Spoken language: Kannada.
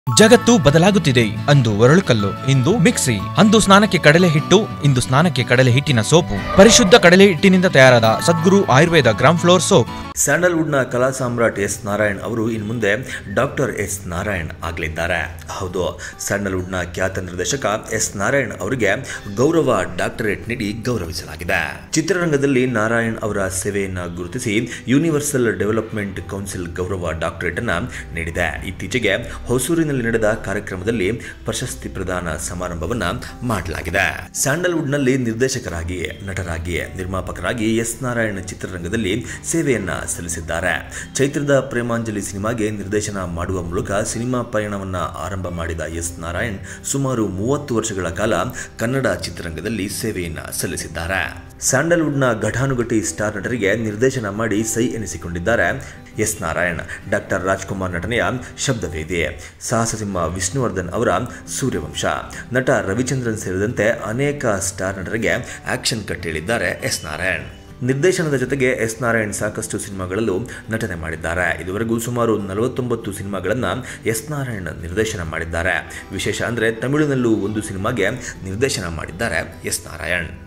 ಜಗತ್ತು ಬದಲಾಗುತ್ತಿದೆ ಅಂದು ಒರಳುಕಲ್ಲು ಇಂದು ಮಿಕ್ಸಿ ಅಂದು ಸ್ನಾನಕ್ಕೆ ಕಡಲೆ ಹಿಟ್ಟು ಇಂದು ಸ್ನಾನಕ್ಕೆ ಕಡಲೆ ಹಿಟ್ಟಿನ ಸೋಪು ಪರಿಶುದ್ಧ ಕಡಲೆ ಹಿಟ್ಟಿನಿಂದ ತಯಾರಾದ Sadguru Ayurveda gram flour soap ಸ್ಯಾಂಡಲ್ವುಡ್ನ ಕಲಾ ಸಾಮ್ರಾಟ್ ಎಸ್ ನಾರಾಯಣ್ ಅವರು ಇನ್ನು ಮುಂದೆ ಡಾಕ್ಟರ್ ಎಸ್ ನಾರಾಯಣ್ ಆಗಲಿದ್ದಾರೆ ಹೌದು ಸ್ಯಾಂಡಲ್ವುಡ್ನ ಖ್ಯಾತ ನಿರ್ದೇಶಕ ಎಸ್ ನಾರಾಯಣ್ ಅವರಿಗೆ ಗೌರವ ಡಾಕ್ಟರೇಟ್ ನೀಡಿ ಗೌರವಿಸಲಾಗಿದೆ ಚಿತ್ರರಂಗದಲ್ಲಿ ನಾರಾಯಣ್ ಅವರ ಸೇವೆಯನ್ನು ಗುರುತಿಸಿ ಯೂನಿವರ್ಸಲ್ ಡೆವಲಪ್ಮೆಂಟ್ ಕೌನ್ಸಿಲ್ ಗೌರವ ಡಾಕ್ಟರೇಟ್ ಅನ್ನ ನೀಡಿದೆ ಇತ್ತೀಚೆಗೆ ಹೊಸೂರಿನಲ್ಲಿ ನಡೆದ ಕಾರ್ಯಕ್ರಮದಲ್ಲಿ ಪ್ರಶಸ್ತಿ ಪ್ರದಾನ ಸಮಾರಂಭವನ್ನ ಮಾಡಲಾಗಿದೆ ಸ್ಯಾಂಡಲ್ವುಡ್ನಲ್ಲಿ ನಿರ್ದೇಶಕರಾಗಿ ನಟರಾಗಿ ನಿರ್ಮಾಪಕರಾಗಿ ಎಸ್ ನಾರಾಯಣ್ ಚಿತ್ರರಂಗದಲ್ಲಿ ಸೇವೆಯನ್ನ ಸಲ್ಲಿಸಿದ್ದಾರೆ ಚೈತ್ರದ ಪ್ರೇಮಾಂಜಲಿ ಸಿನಿಮಾಗೆ ನಿರ್ದೇಶನ ಮಾಡುವ ಮೂಲಕ ಸಿನಿಮಾ ಪಯಣವನ್ನ ಆರಂಭ ಮಾಡಿದ ಎಸ್ ನಾರಾಯಣ್ ಸುಮಾರು ಮೂವತ್ತು ವರ್ಷಗಳ ಕಾಲ ಕನ್ನಡ ಚಿತ್ರರಂಗದಲ್ಲಿ ಸೇವೆಯನ್ನ ಸಲ್ಲಿಸಿದ್ದಾರೆ ಸ್ಯಾಂಡಲ್ವುಡ್ನ ಘಟಾನುಘಟಿ ಸ್ಟಾರ್ ನಟರಿಗೆ ನಿರ್ದೇಶನ ಮಾಡಿ ಸೈ ಎನಿಸಿಕೊಂಡಿದ್ದಾರೆ ಎಸ್ ನಾರಾಯಣ್ ಡಾಕ್ಟರ್ ರಾಜ್ಕುಮಾರ್ ನಟನೆಯ ಶಬ್ದವೇದಿ ಸಾಹಸಸಿಂಹ ವಿಷ್ಣುವರ್ಧನ್ ಅವರ ಸೂರ್ಯವಂಶ ನಟ ರವಿಚಂದ್ರನ್ ಸೇರಿದಂತೆ ಅನೇಕ ಸ್ಟಾರ್ ನಟರಿಗೆ ಆಕ್ಷನ್ ಕಟ್ ಹೇಳಿದ್ದಾರೆ ಎಸ್ ನಾರಾಯಣ್ ನಿರ್ದೇಶನದ ಜೊತೆಗೆ ಎಸ್ ನಾರಾಯಣ್ ಸಾಕಷ್ಟು ಸಿನಿಮಾಗಳಲ್ಲೂ ನಟನೆ ಮಾಡಿದ್ದಾರೆ ಇದುವರೆಗೂ ಸುಮಾರು ನಲವತ್ತೊಂಬತ್ತು ಸಿನಿಮಾಗಳನ್ನು ಎಸ್ ನಾರಾಯಣ್ ನಿರ್ದೇಶನ ಮಾಡಿದ್ದಾರೆ ವಿಶೇಷ ಅಂದರೆ ತಮಿಳಿನಲ್ಲೂ ಒಂದು ಸಿನಿಮಾಗೆ ನಿರ್ದೇಶನ ಮಾಡಿದ್ದಾರೆ ಎಸ್ ನಾರಾಯಣ್